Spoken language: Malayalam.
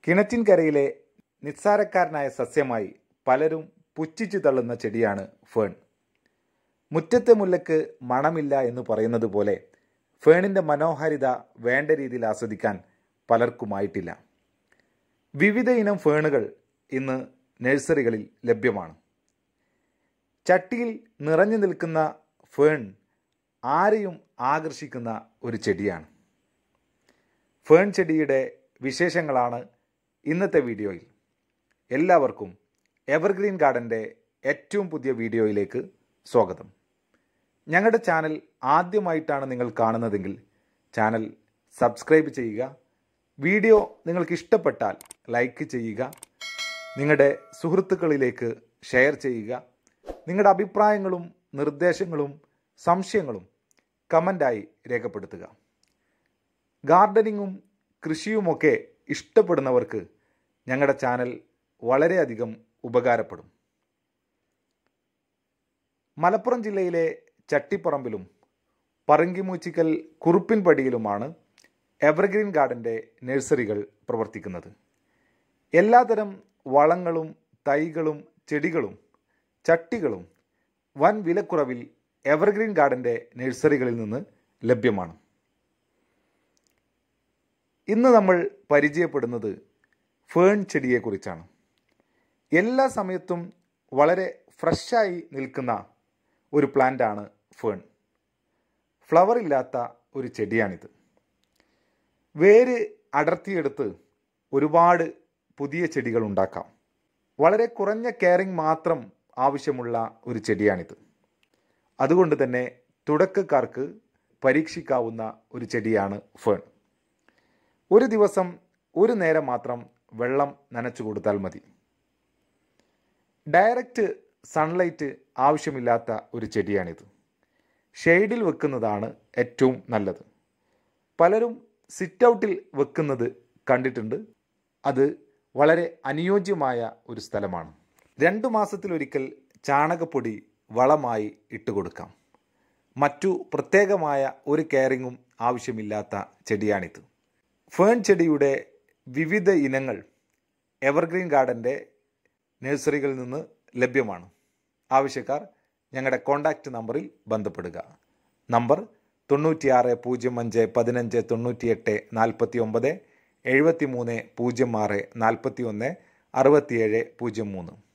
കിണറ്റിൻകരയിലെ നിസ്സാരക്കാരനായ സസ്യമായി പലരും പുച്ഛിച്ചു തള്ളുന്ന ചെടിയാണ് ഫേൺ മുറ്റത്തെ മുല്ലക്ക് മണമില്ല എന്ന് പറയുന്നത് പോലെ ഫേണിൻ്റെ മനോഹാരിത വേണ്ട രീതിയിൽ ആസ്വദിക്കാൻ പലർക്കുമായിട്ടില്ല വിവിധ ഇനം ഫേണുകൾ ഇന്ന് നഴ്സറികളിൽ ലഭ്യമാണ് ചട്ടിയിൽ നിറഞ്ഞു നിൽക്കുന്ന ഫേൺ ആരെയും ആകർഷിക്കുന്ന ഒരു ചെടിയാണ് ഫേൺ ചെടിയുടെ വിശേഷങ്ങളാണ് ഇന്നത്തെ വീഡിയോയിൽ എല്ലാവർക്കും എവർഗ്രീൻ ഗാർഡൻ്റെ ഏറ്റവും പുതിയ വീഡിയോയിലേക്ക് സ്വാഗതം ഞങ്ങളുടെ ചാനൽ ആദ്യമായിട്ടാണ് നിങ്ങൾ കാണുന്നതെങ്കിൽ ചാനൽ സബ്സ്ക്രൈബ് ചെയ്യുക വീഡിയോ നിങ്ങൾക്ക് ഇഷ്ടപ്പെട്ടാൽ ലൈക്ക് ചെയ്യുക നിങ്ങളുടെ സുഹൃത്തുക്കളിലേക്ക് ഷെയർ ചെയ്യുക നിങ്ങളുടെ അഭിപ്രായങ്ങളും നിർദ്ദേശങ്ങളും സംശയങ്ങളും കമൻ്റായി രേഖപ്പെടുത്തുക ഗാർഡനിങ്ങും കൃഷിയുമൊക്കെ ഇഷ്ടപ്പെടുന്നവർക്ക് ഞങ്ങളുടെ ചാനൽ വളരെയധികം ഉപകാരപ്പെടും മലപ്പുറം ജില്ലയിലെ ചട്ടിപ്പറമ്പിലും പറങ്കിമൂച്ചിക്കൽ കുറുപ്പിൻപടിയിലുമാണ് എവർഗ്രീൻ ഗാർഡൻ്റെ നഴ്സറികൾ പ്രവർത്തിക്കുന്നത് എല്ലാതരം വളങ്ങളും തൈകളും ചെടികളും ചട്ടികളും വൻ വിലക്കുറവിൽ എവർഗ്രീൻ ഗാർഡൻ്റെ നഴ്സറികളിൽ നിന്ന് ലഭ്യമാണ് ഇന്ന് നമ്മൾ പരിചയപ്പെടുന്നത് ഫേൺ ചെടിയെക്കുറിച്ചാണ് എല്ലാ സമയത്തും വളരെ ഫ്രഷായി നിൽക്കുന്ന ഒരു പ്ലാന്റാണ് ഫേൺ ഫ്ലവർ ഇല്ലാത്ത ഒരു ചെടിയാണിത് വേര് അടർത്തിയെടുത്ത് ഒരുപാട് പുതിയ ചെടികൾ ഉണ്ടാക്കാം വളരെ കുറഞ്ഞ കെയറിങ് മാത്രം ആവശ്യമുള്ള ഒരു ചെടിയാണിത് അതുകൊണ്ട് തന്നെ തുടക്കക്കാർക്ക് പരീക്ഷിക്കാവുന്ന ഒരു ചെടിയാണ് ഫേൺ ഒരു ദിവസം ഒരു നേരം മാത്രം വെള്ളം നനച്ചു കൊടുത്താൽ മതി ഡയറക്റ്റ് സൺലൈറ്റ് ആവശ്യമില്ലാത്ത ഒരു ചെടിയാണിത് ഷെയ്ഡിൽ വെക്കുന്നതാണ് ഏറ്റവും നല്ലത് പലരും സിറ്റ് ഔട്ടിൽ വെക്കുന്നത് കണ്ടിട്ടുണ്ട് അത് വളരെ അനുയോജ്യമായ ഒരു സ്ഥലമാണ് രണ്ടു മാസത്തിലൊരിക്കൽ ചാണകപ്പൊടി വളമായി ഇട്ടുകൊടുക്കാം മറ്റു പ്രത്യേകമായ ഒരു കെയറിങ്ങും ആവശ്യമില്ലാത്ത ചെടിയാണിത് ഫേൺ ചെടിയുടെ വിവിധ ഇനങ്ങൾ എവർഗ്രീൻ ഗാർഡൻ്റെ നഴ്സറികളിൽ നിന്ന് ലഭ്യമാണ് ആവശ്യക്കാർ ഞങ്ങളുടെ കോൺടാക്റ്റ് നമ്പറിൽ ബന്ധപ്പെടുക നമ്പർ തൊണ്ണൂറ്റിയാറ് പൂജ്യം അഞ്ച് പതിനഞ്ച് തൊണ്ണൂറ്റിയെട്ട് നാൽപ്പത്തി ഒമ്പത് എഴുപത്തി മൂന്ന് പൂജ്യം ആറ് നാൽപ്പത്തി ഒന്ന് അറുപത്തിയേഴ് പൂജ്യം മൂന്ന്